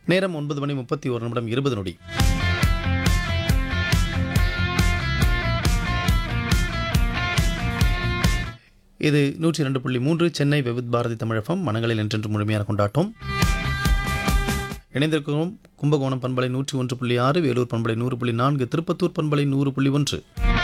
நேரம் ஒன்பது மணி முப்பத்தி ஒரு நிமிடம் இருபது நொடி இது நூற்றி ரெண்டு புள்ளி மூன்று சென்னை விவித் பாரதி தமிழகம் மனங்களில் என்றென்று முழுமையான கொண்டாட்டம் இணைந்திருக்கிறோம் கும்பகோணம் பண்பலை நூற்றி ஒன்று புள்ளி ஆறு வேலூர் பண்பலை நூறு புள்ளி நான்கு திருப்பத்தூர் பண்பலை நூறு புள்ளி ஒன்று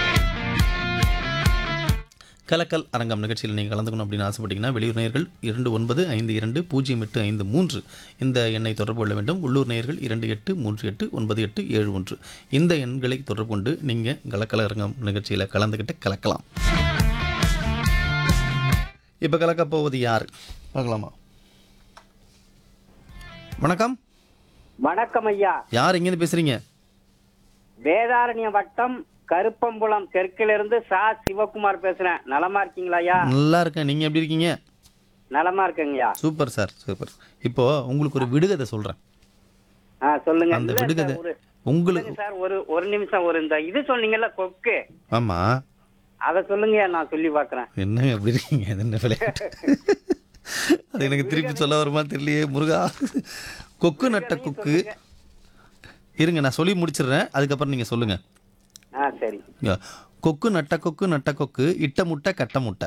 கலக்கல் அரங்கம் நிகழ்ச்சியில் நீங்கள் கலந்துக்கணும் அப்படின்னு ஆசைப்பட்டீங்கன்னா வெளியூர் நேயர்கள் இரண்டு ஒன்பது ஐந்து இரண்டு பூஜ்ஜியம் எட்டு ஐந்து மூன்று இந்த எண்ணை தொடர்பு கொள்ள வேண்டும் உள்ளூர் நேயர்கள் இரண்டு எட்டு மூன்று எட்டு ஒன்பது எட்டு ஏழு ஒன்று இந்த எண்களை தொடர்பு கொண்டு நீங்கள் கலக்கல் அரங்கம் நிகழ்ச்சியில் கலந்துக்கிட்டு கலக்கலாம் இப்போ கலக்க போவது யார் பார்க்கலாமா வணக்கம் வணக்கம் ஐயா யார் இங்கேருந்து பேசுகிறீங்க வேதாரண்ய வட்டம் கருப்பம்புலம் தெற்கிலிருந்து சா சிவகுமார் பேசுறேன் நலமா இருக்கீங்களா ஐயா நல்லா இருக்கேன் நீங்கள் எப்படி இருக்கீங்க நலமா இருக்கேங்கய்யா சூப்பர் சார் சூப்பர் இப்போ உங்களுக்கு ஒரு விடுகதை சொல்கிறேன் ஆ சொல்லுங்க அந்த இல்ல விடுகதை சார், ஒரு உங்களுக்கு இல்லைங்க சார் ஒரு ஒரு நிமிஷம் ஒரு இந்த இது சொன்னீங்கல்ல கொக்கு ஆமாம் அத சொல்லுங்கய்யா நான் சொல்லி பாக்குறேன் என்னங்க அப்படி இருக்கீங்க அது என்ன விளையாட்டு அது எனக்கு திருப்பி சொல்ல வருமா தெரியலையே முருகா கொக்கு நட்ட கொக்கு இருங்க நான் சொல்லி முடிச்சிடுறேன் அதுக்கப்புறம் நீங்கள் சொல்லுங்கள் ஆ சரி கொக்கு நட்ட கொக்கு நட்ட கொக்கு இட்ட முட்டை கட்ட முட்டை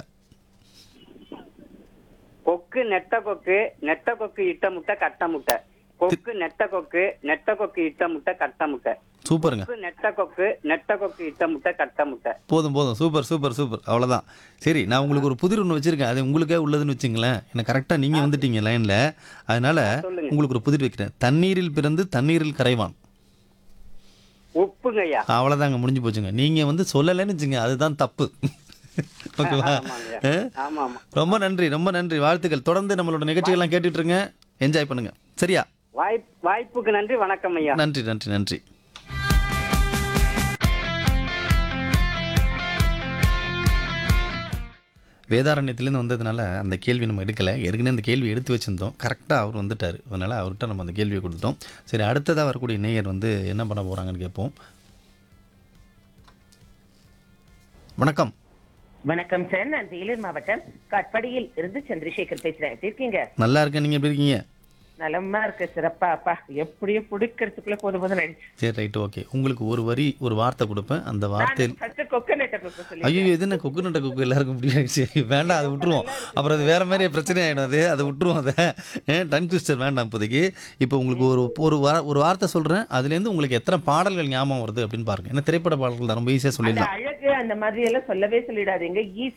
கொக்கு நெட்ட கொக்கு நெட்ட கொக்கு இட்ட முட்டை கட்ட முட்டை கொக்கு நெட்ட கொக்கு நெட்ட கொக்கு இட்ட முட்டை கட்ட முட்டை சூப்பருங்க கொக்கு நெட்ட கொக்கு நெட்ட கொக்கு இட்ட முட்டை கட்ட முட்டை போதும் போதும் சூப்பர் சூப்பர் சூப்பர் அவ்வளோதான் சரி நான் உங்களுக்கு ஒரு புதிர் ஒன்று வச்சுருக்கேன் அது உங்களுக்கே உள்ளதுன்னு வச்சுங்களேன் எனக்கு கரெக்டாக நீங்கள் வந்துட்டீங்க லைனில் அதனால் சொல்லுங்க. உங்களுக்கு ஒரு புதிர் வைக்கிறேன் தண்ணீரில் பிறந்து தண்ணீரில் கரைவான் உப்புங்கய்யா அவ்வளோதாங்க முடிஞ்சு போச்சுங்க நீங்கள் வந்து சொல்லலைன்னு வச்சுங்க அதுதான் தப்பு ஓகேவா ஆமாங்க. ஆ? ஆமா ஆமா ரொம்ப நன்றி ரொம்ப நன்றி வாழ்த்துக்கள் தொடர்ந்து நம்மளோட நிகழ்ச்சிகள்லாம் கேட்டுட்டு இருங்க என்ஜாய் பண்ணுங்க சரியா வாய்ப் வாய்ப்புக்கு நன்றி வணக்கம் ஐயா நன்றி நன்றி நன்றி வேதாரண்யத்துலேருந்து வந்ததுனால அந்த கேள்வி நம்ம எடுக்கலை ஏற்கனவே அந்த கேள்வி எடுத்து வச்சுருந்தோம் கரெக்டாக அவர் வந்துட்டார் அதனால் அவர்கிட்ட நம்ம அந்த கேள்வியை கொடுத்தோம் சரி அடுத்ததாக வரக்கூடிய நேயர் வந்து என்ன பண்ண போகிறாங்கன்னு கேட்போம் வணக்கம் வணக்கம் சார் நான் வேலூர் மாவட்டம் காட்பாடியில் இருந்து சந்திரசேகர் பேசுறேன் எப்படி இருக்கீங்க நல்லா இருக்கேன் நீங்கள் எப்படி இருக்கீங்க நலமா இருக்கு சிறப்பா அப்பா எப்படியோ பிடிக்கிறதுக்குள்ள போதும் போதும் ஆயிடுச்சு சரி ரைட்டு ஓகே உங்களுக்கு ஒரு வரி ஒரு வார்த்தை கொடுப்பேன் அந்த வார்த்தையில் ஃபர்ஸ்ட் கொக்கனட்ட கொக்க சொல்லி ஐயோ இது என்ன கொக்கு நட்ட கொக்கு எல்லாருக்கும் முடியாது சரி வேண்டாம் அதை விட்டுருவோம் அப்புறம் அது வேற மாதிரி பிரச்சனை ஆகிடும் அது அதை விட்டுருவோம் அதை ஏன் டன் ட்விஸ்டர் வேண்டாம் இப்போதைக்கு இப்போ உங்களுக்கு ஒரு ஒரு வா ஒரு வார்த்தை சொல்கிறேன் அதுலேருந்து உங்களுக்கு எத்தனை பாடல்கள் ஞாபகம் வருது அப்படின்னு பாருங்க ஏன்னா திரைப்பட பாடல்கள் தான் ரொம்ப ஈஸியாக அந்த சொல்லிடலாம் அழகு அந்த மாதிரி எல்லாம் சொல்லவே சொல்லிடாதீங்க ஈஸி